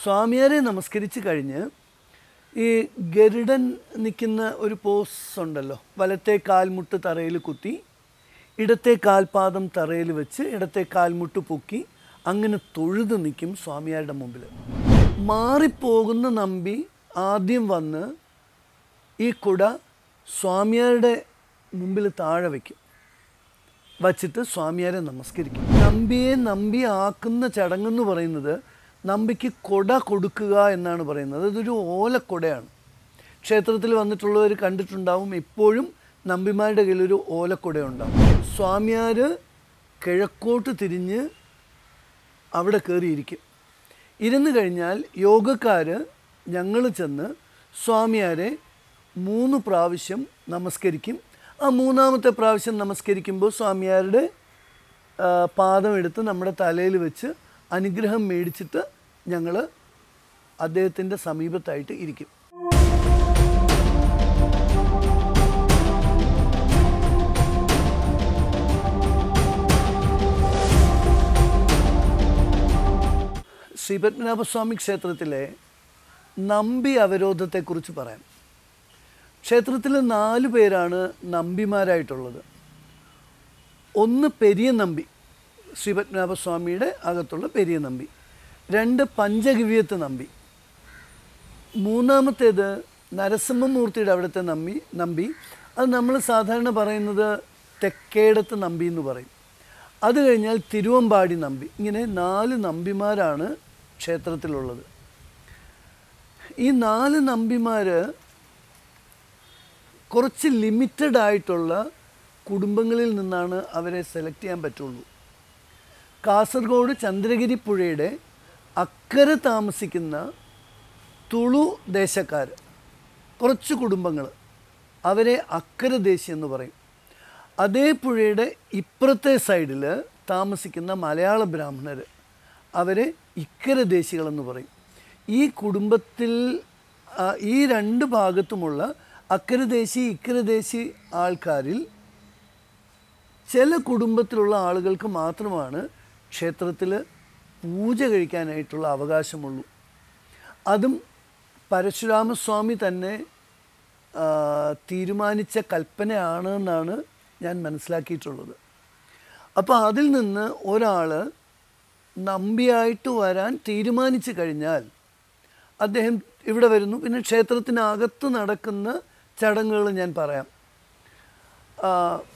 സ്വാമിയാരെ നമസ്കരിച്ച് കഴിഞ്ഞ് ഈ ഗരുഡൻ നിൽക്കുന്ന ഒരു പോസ് ഉണ്ടല്ലോ വലത്തെ കാൽമുട്ട് തറയിൽ കുത്തി ഇടത്തെ കാൽപാദം തറയിൽ വെച്ച് ഇടത്തെ കാൽമുട്ട് പൊക്കി അങ്ങനെ തൊഴുത് നിൽക്കും സ്വാമിയാരുടെ മുമ്പിൽ മാറിപ്പോകുന്ന നമ്പി ആദ്യം വന്ന് ഈ കുട സ്വാമിയാരുടെ മുമ്പിൽ താഴെ വയ്ക്കും വച്ചിട്ട് സ്വാമിയാരെ നമസ്കരിക്കും നമ്പിയെ നമ്പി ആക്കുന്ന ചടങ്ങെന്ന് പറയുന്നത് നമ്പിക്ക് കൊട കൊടുക്കുക എന്നാണ് പറയുന്നത് അതൊരു ഓലക്കൊടയാണ് ക്ഷേത്രത്തിൽ വന്നിട്ടുള്ളവർ കണ്ടിട്ടുണ്ടാവും എപ്പോഴും നമ്പിമാരുടെ കയ്യിൽ ഒരു ഓലക്കൊട ഉണ്ടാവും സ്വാമിയാർ കിഴക്കോട്ട് തിരിഞ്ഞ് അവിടെ കയറിയിരിക്കും ഇരുന്ന് കഴിഞ്ഞാൽ യോഗക്കാർ ഞങ്ങൾ ചെന്ന് സ്വാമിയാരെ മൂന്ന് പ്രാവശ്യം നമസ്കരിക്കും ആ മൂന്നാമത്തെ പ്രാവശ്യം നമസ്കരിക്കുമ്പോൾ സ്വാമിയാരുടെ ആ, പാദം എടുത്ത് നമ്മുടെ തലയിൽ വെച്ച് അനുഗ്രഹം മേടിച്ചിട്ട് ഞങ്ങൾ അദ്ദേഹത്തിൻ്റെ സമീപത്തായിട്ട് ഇരിക്കും ശ്രീ പത്മനാഭസ്വാമി ക്ഷേത്രത്തിലെ നമ്പി അവരോധത്തെക്കുറിച്ച് പറയാം ക്ഷേത്രത്തിൽ നാല് പേരാണ് നമ്പിമാരായിട്ടുള്ളത് ഒന്ന് പെരിയ നമ്പി ശ്രീ പത്മനാഭസ്വാമിയുടെ അകത്തുള്ള പെരിയ നമ്പി രണ്ട് പഞ്ചഗവ്യത്ത് നമ്പി മൂന്നാമത്തേത് നരസിംഹമൂർത്തിയുടെ അവിടുത്തെ നമ്പി നമ്പി അത് നമ്മൾ സാധാരണ പറയുന്നത് തെക്കേടത്ത് നമ്പി എന്ന് പറയും അത് കഴിഞ്ഞാൽ തിരുവമ്പാടി നമ്പി ഇങ്ങനെ നാല് നമ്പിമാരാണ് ക്ഷേത്രത്തിലുള്ളത് ഈ നാല് നമ്പിമാർ കുറച്ച് ലിമിറ്റഡ് ആയിട്ടുള്ള കുടുംബങ്ങളിൽ നിന്നാണ് അവരെ സെലക്ട് ചെയ്യാൻ പറ്റുള്ളൂ കാസർഗോഡ് ചന്ദ്രഗിരി പുഴയുടെ അക്കരെ താമസിക്കുന്ന തുളു ദേശക്കാർ കുറച്ച് കുടുംബങ്ങൾ അവരെ അക്കരെ ദേശി എന്ന് പറയും അതേ പുഴയുടെ ഇപ്പുറത്തെ സൈഡിൽ താമസിക്കുന്ന മലയാള ബ്രാഹ്മണർ അവരെ ഇക്കര ദേശികളെന്ന് പറയും ഈ കുടുംബത്തിൽ ആ, ഈ രണ്ട് ഭാഗത്തുമുള്ള അക്കരദേശി ഇക്കരദേശി ആൾക്കാരിൽ ചില കുടുംബത്തിലുള്ള ആളുകൾക്ക് മാത്രമാണ് ക്ഷേത്രത്തിൽ പൂജ കഴിക്കാനായിട്ടുള്ള അവകാശമുള്ളൂ അതും പരശുരാമസ്വാമി തന്നെ ആ, തീരുമാനിച്ച കൽപ്പനയാണ് എന്നാണ് ഞാൻ മനസ്സിലാക്കിയിട്ടുള്ളത് അപ്പോൾ അതിൽ നിന്ന് ഒരാൾ നമ്പിയായിട്ട് വരാൻ തീരുമാനിച്ചു കഴിഞ്ഞാൽ അദ്ദേഹം ഇവിടെ വരുന്നു പിന്നെ ക്ഷേത്രത്തിനകത്ത് നടക്കുന്ന ചടങ്ങുകൾ ഞാൻ പറയാം ആ,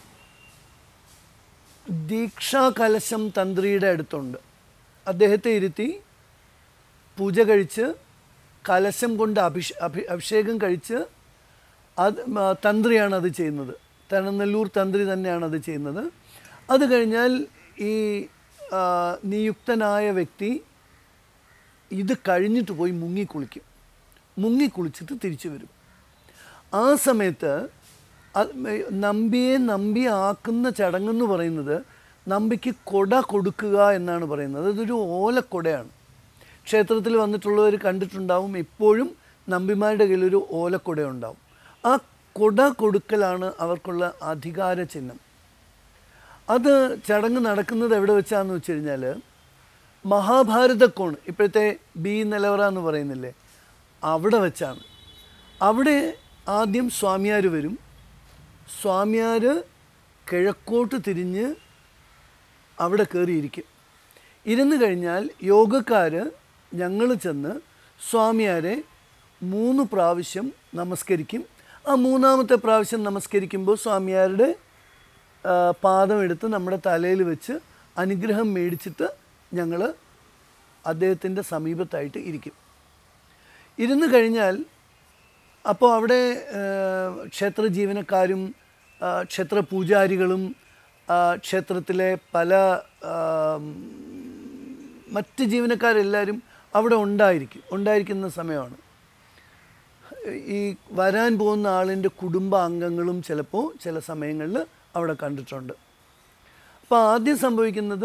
ദീക്ഷാ കലശം തന്ത്രിയുടെ അടുത്തുണ്ട് അദ്ദേഹത്തെ ഇരുത്തി പൂജ കഴിച്ച് കലശം കൊണ്ട് അഭിഷ അഭി അഭിഷേകം കഴിച്ച് അത് ആ, തന്ത്രിയാണ് അത് ചെയ്യുന്നത് തണനെല്ലൂർ തന്ത്രി തന്നെയാണ് അത് ചെയ്യുന്നത് അത് കഴിഞ്ഞാൽ ഈ ആ, നിയുക്തനായ വ്യക്തി ഇത് കഴിഞ്ഞിട്ട് പോയി മുങ്ങിക്കുളിക്കും മുങ്ങിക്കുളിച്ചിട്ട് തിരിച്ചു വരും ആ സമയത്ത് അത് നമ്പിയെ നമ്പി ആക്കുന്ന ചടങ്ങെന്ന് പറയുന്നത് നമ്പിക്ക് കൊട കൊടുക്കുക എന്നാണ് പറയുന്നത് അതൊരു ഓലക്കൊടയാണ് ക്ഷേത്രത്തിൽ വന്നിട്ടുള്ളവർ കണ്ടിട്ടുണ്ടാവും എപ്പോഴും നമ്പിമാരുടെ കയ്യിൽ ഒരു ഓലക്കൊട ഉണ്ടാവും ആ കൊട കൊടുക്കലാണ് അവർക്കുള്ള അധികാര ചിഹ്നം അത് ചടങ്ങ് നടക്കുന്നത് എവിടെ വെച്ചാന്ന് വെച്ച് കഴിഞ്ഞാൽ മഹാഭാരതക്കോൺ ഇപ്പോഴത്തെ ബി നിലവറ എന്ന് പറയുന്നില്ലേ അവിടെ വെച്ചാണ് അവിടെ ആദ്യം സ്വാമിയാർ വരും സ്വാമിയാർ കിഴക്കോട്ട് തിരിഞ്ഞ് അവിടെ കയറിയിരിക്കും ഇരുന്ന് കഴിഞ്ഞാൽ യോഗക്കാർ ഞങ്ങൾ ചെന്ന് സ്വാമിയാരെ മൂന്ന് പ്രാവശ്യം നമസ്കരിക്കും ആ മൂന്നാമത്തെ പ്രാവശ്യം നമസ്കരിക്കുമ്പോൾ സ്വാമിയാരുടെ ആ, പാദം എടുത്ത് നമ്മുടെ തലയിൽ വെച്ച് അനുഗ്രഹം മേടിച്ചിട്ട് ഞങ്ങൾ അദ്ദേഹത്തിൻ്റെ സമീപത്തായിട്ട് ഇരിക്കും ഇരുന്ന് കഴിഞ്ഞാൽ അപ്പോൾ അവിടെ ആ, ക്ഷേത്ര ജീവനക്കാരും ആ, ക്ഷേത്ര പൂജാരികളും ആ, ക്ഷേത്രത്തിലെ പല ആ, മറ്റ് ജീവനക്കാരെല്ലാവരും അവിടെ ഉണ്ടായിരിക്കും ഉണ്ടായിരിക്കുന്ന സമയമാണ് ഈ വരാൻ പോകുന്ന ആളിൻ്റെ കുടുംബ അംഗങ്ങളും ചിലപ്പോൾ ചില സമയങ്ങളിൽ അവിടെ കണ്ടിട്ടുണ്ട് അപ്പോൾ ആദ്യം സംഭവിക്കുന്നത്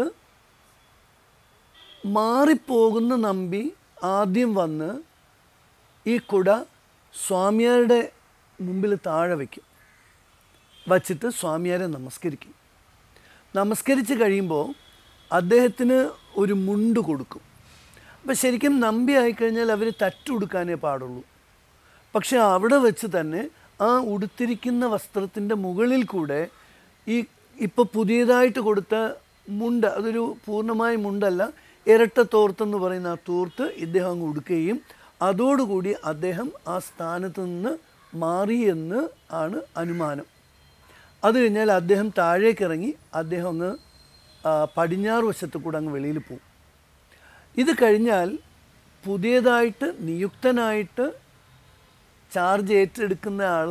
മാറിപ്പോകുന്ന നമ്പി ആദ്യം വന്ന് ഈ കുട സ്വാമിയാരുടെ മുമ്പിൽ താഴെ വയ്ക്കും വച്ചിട്ട് സ്വാമിയാരെ നമസ്കരിക്കും നമസ്കരിച്ച് കഴിയുമ്പോൾ അദ്ദേഹത്തിന് ഒരു മുണ്ട് കൊടുക്കും അപ്പം ശരിക്കും നമ്പി ആയിക്കഴിഞ്ഞാൽ അവർ തട്ടുടുക്കാനേ പാടുള്ളൂ പക്ഷെ അവിടെ വെച്ച് തന്നെ ആ ഉടുത്തിരിക്കുന്ന വസ്ത്രത്തിൻ്റെ മുകളിൽ കൂടെ ഈ ഇപ്പോൾ പുതിയതായിട്ട് കൊടുത്ത മുണ്ട് അതൊരു പൂർണ്ണമായ മുണ്ടല്ല ഇരട്ട തോർത്തെന്ന് പറയുന്ന ആ തോർത്ത് ഇദ്ദേഹം അങ്ങ് ഉടുക്കുകയും അതോടുകൂടി അദ്ദേഹം ആ സ്ഥാനത്ത് നിന്ന് മാറി എന്ന് ആണ് അനുമാനം അത് കഴിഞ്ഞാൽ അദ്ദേഹം താഴേക്ക് ഇറങ്ങി അദ്ദേഹം അങ്ങ് ആ, പടിഞ്ഞാറ് വശത്ത് കൂടെ അങ്ങ് വെളിയിൽ പോകും ഇത് കഴിഞ്ഞാൽ പുതിയതായിട്ട് നിയുക്തനായിട്ട് ചാർജ് ഏറ്റെടുക്കുന്ന ആൾ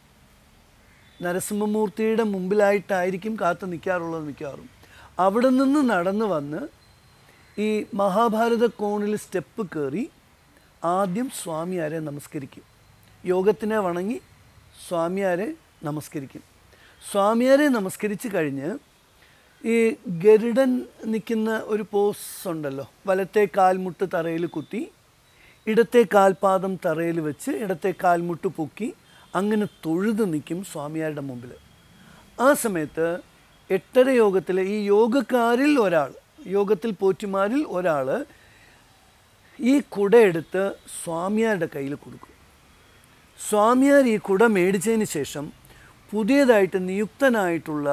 നരസിംഹമൂർത്തിയുടെ മുമ്പിലായിട്ടായിരിക്കും കാത്തു നിൽക്കാറുള്ളത് മിക്കവാറും അവിടെ നിന്ന് നടന്നു വന്ന് ഈ മഹാഭാരത കോണിൽ സ്റ്റെപ്പ് കയറി ആദ്യം സ്വാമിയാരെ നമസ്കരിക്കും യോഗത്തിനെ വണങ്ങി സ്വാമിയാരെ നമസ്കരിക്കും സ്വാമിയാരെ നമസ്കരിച്ച് കഴിഞ്ഞ് ഈ ഗരുഡൻ നിൽക്കുന്ന ഒരു പോസ് ഉണ്ടല്ലോ വലത്തെ കാൽമുട്ട് തറയിൽ കുത്തി ഇടത്തെ കാൽപാദം തറയിൽ വെച്ച് ഇടത്തെ കാൽമുട്ട് പൊക്കി അങ്ങനെ തൊഴുത് നിൽക്കും സ്വാമിയാരുടെ മുമ്പിൽ ആ സമയത്ത് എട്ടര യോഗത്തിലെ ഈ യോഗക്കാരിൽ ഒരാൾ യോഗത്തിൽ പോറ്റുമാരിൽ ഒരാൾ ഈ കുടയെടുത്ത് സ്വാമിയാരുടെ കയ്യിൽ കൊടുക്കും സ്വാമിയാർ ഈ കുട മേടിച്ചതിന് ശേഷം പുതിയതായിട്ട് നിയുക്തനായിട്ടുള്ള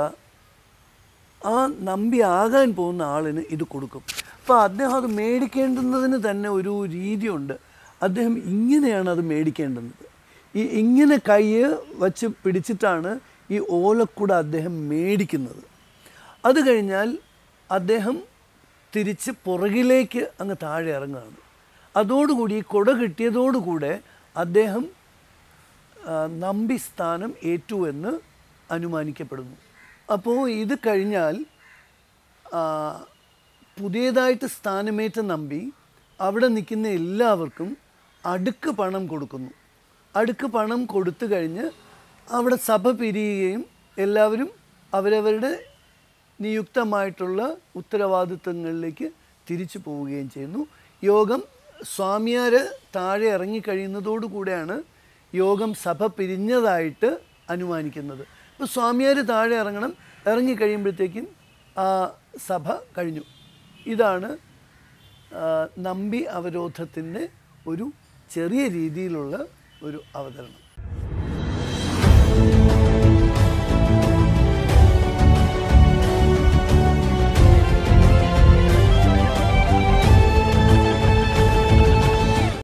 ആ നമ്പി ആകാൻ പോകുന്ന ആളിന് ഇത് കൊടുക്കും അപ്പോൾ അദ്ദേഹം അത് മേടിക്കേണ്ടുന്നതിന് തന്നെ ഒരു രീതിയുണ്ട് അദ്ദേഹം ഇങ്ങനെയാണ് അത് മേടിക്കേണ്ടുന്നത് ഈ ഇങ്ങനെ കൈ വച്ച് പിടിച്ചിട്ടാണ് ഈ ഓലക്കുട അദ്ദേഹം മേടിക്കുന്നത് അത് കഴിഞ്ഞാൽ അദ്ദേഹം തിരിച്ച് പുറകിലേക്ക് അങ്ങ് താഴെ ഇറങ്ങുകയാണ് അതോടുകൂടി ഈ കുട കിട്ടിയതോടുകൂടെ അദ്ദേഹം ആ, നമ്പി സ്ഥാനം ഏറ്റു എന്ന് അനുമാനിക്കപ്പെടുന്നു അപ്പോൾ ഇത് കഴിഞ്ഞാൽ ആ, പുതിയതായിട്ട് സ്ഥാനമേറ്റ നമ്പി അവിടെ നിൽക്കുന്ന എല്ലാവർക്കും അടുക്ക് പണം കൊടുക്കുന്നു അടുക്ക് പണം കൊടുത്തു കഴിഞ്ഞ് അവിടെ സഭ പിരിയുകയും എല്ലാവരും അവരവരുടെ നിയുക്തമായിട്ടുള്ള ഉത്തരവാദിത്തങ്ങളിലേക്ക് തിരിച്ചു പോവുകയും ചെയ്യുന്നു യോഗം സ്വാമിയാർ താഴെ ഇറങ്ങിക്കഴിയുന്നതോടുകൂടെയാണ് യോഗം സഭ പിരിഞ്ഞതായിട്ട് അനുമാനിക്കുന്നത് ഇപ്പോൾ സ്വാമിയാർ താഴെ ഇറങ്ങണം ഇറങ്ങിക്കഴിയുമ്പോഴത്തേക്കും ആ സഭ കഴിഞ്ഞു ഇതാണ് ആ, നമ്പി അവരോധത്തിൻ്റെ ഒരു ചെറിയ രീതിയിലുള്ള ഒരു അവതരണം